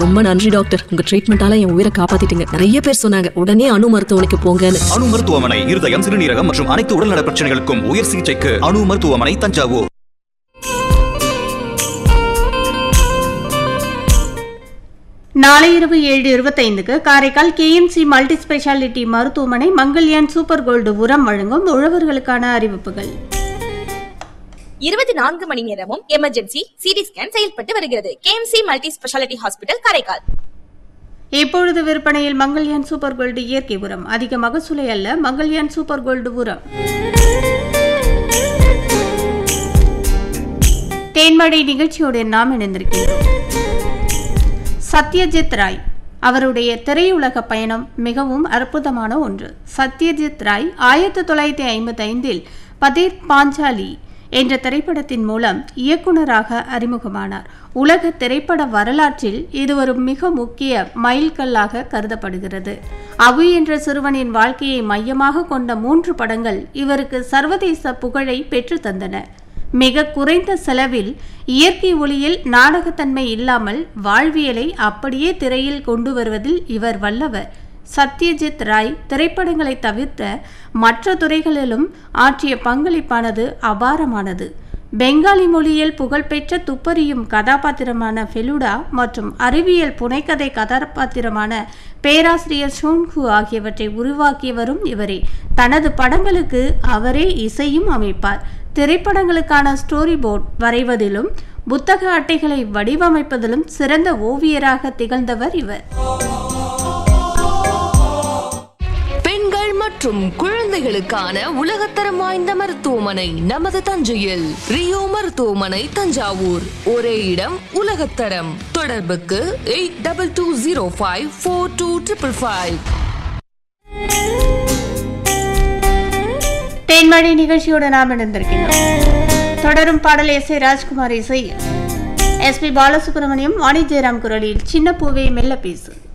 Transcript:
ரொம்ப நன்றி டாக்டர் உங்க ட்ரீட்மெண்டால என் உயிரை காப்பாத்திட்டீங்க நிறைய பேர் சொன்னாங்க உடனே அணு மருத்துவமனைக்கு போங்கன்னு அணு மருத்துவமனை இருதயம் சிறுநீரகம் மற்றும் அனைத்து உடல்நல பிரச்சனைகளுக்கும் உயர் சிகிச்சைக்கு அணு மருத்துவமனை தஞ்சாவூர் நாளை இரவு ஏழு இருபத்தைந்துக்கு காரைக்கால் கேஎம்சி மல்டி ஸ்பெஷாலிட்டி மருத்துவமனை மங்கல்யான் சூப்பர் கோல்டு உரம் வழங்கும் உழவர்களுக்கான அறிவிப்புகள் இருபத்தி நான்கு மணி நேரமும் எமர்ஜென்சி சிடி ஸ்கேன் செயல்பட்டு வருகிறது KMC multi speciality hospital Karaikal இப்பொழுது விற்பனையில் மங்கல்யான் சூப்பர் கோல்டு இயற்கை உரம் அதிக மகசூலை அல்ல மங்கல்யான் சூப்பர் கோல்டு உரம் தேன்மழை நிகழ்ச்சியோடு நாம் இணைந்திருக்கின்றோம் சத்யஜித் ராய் அவருடைய திரையுலக பயணம் மிகவும் அற்புதமான ஒன்று சத்யஜித் ராய் ஆயிரத்தி தொள்ளாயிரத்தி ஐம்பத்தி ஐந்தில் பதேர் பாஞ்சாலி என்ற திரைப்படத்தின் மூலம் இயக்குனராக அறிமுகமானார் உலக திரைப்பட வரலாற்றில் இது ஒரு மிக முக்கிய மைல்கல்லாக கருதப்படுகிறது அபு என்ற சிறுவனின் வாழ்க்கையை மையமாக கொண்ட மூன்று படங்கள் இவருக்கு சர்வதேச புகழை பெற்று தந்தன மிக குறைந்த செலவில் இயற்கை ஒளியில் நாடகத்தன்மை இல்லாமல் வாழ்வியலை அப்படியே திரையில் கொண்டு வருவதில் இவர் வல்லவர் சத்யஜித் ராய் திரைப்படங்களை தவிர்த்த மற்ற துறைகளிலும் ஆற்றிய பங்களிப்பானது அபாரமானது பெங்காலி மொழியில் புகழ்பெற்ற துப்பறியும் கதாபாத்திரமான ஃபெலுடா மற்றும் அறிவியல் புனைக்கதை கதாபாத்திரமான பேராசிரியர் ஷோன்கு ஆகியவற்றை உருவாக்கியவரும் இவரே தனது படங்களுக்கு அவரே இசையும் அமைப்பார் திரைப்படங்களுக்கான ஸ்டோரி போர்ட் வரைவதிலும் புத்தக அட்டைகளை வடிவமைப்பதிலும் சிறந்த ஓவியராக திகழ்ந்தவர் இவர் பெண்கள் மற்றும் குழந்தைகளுக்கான உலகத்தரம் வாய்ந்த மருத்துவமனை நமது தஞ்சையில் ரியோ மருத்துவமனை தஞ்சாவூர் ஒரே இடம் உலகத்தரம் தொடர்புக்கு eight double two zero five four two triple five தேன்மழை நிகழ்ச்சியோடு நாம் இணைந்திருக்கின்றோம் தொடரும் பாடல் எஸ் ஏ ராஜ்குமார் இசை எஸ் பி பாலசுப்ரமணியம் வாணி ஜெயராம் குரலில் சின்ன பூவே மெல்ல பேசு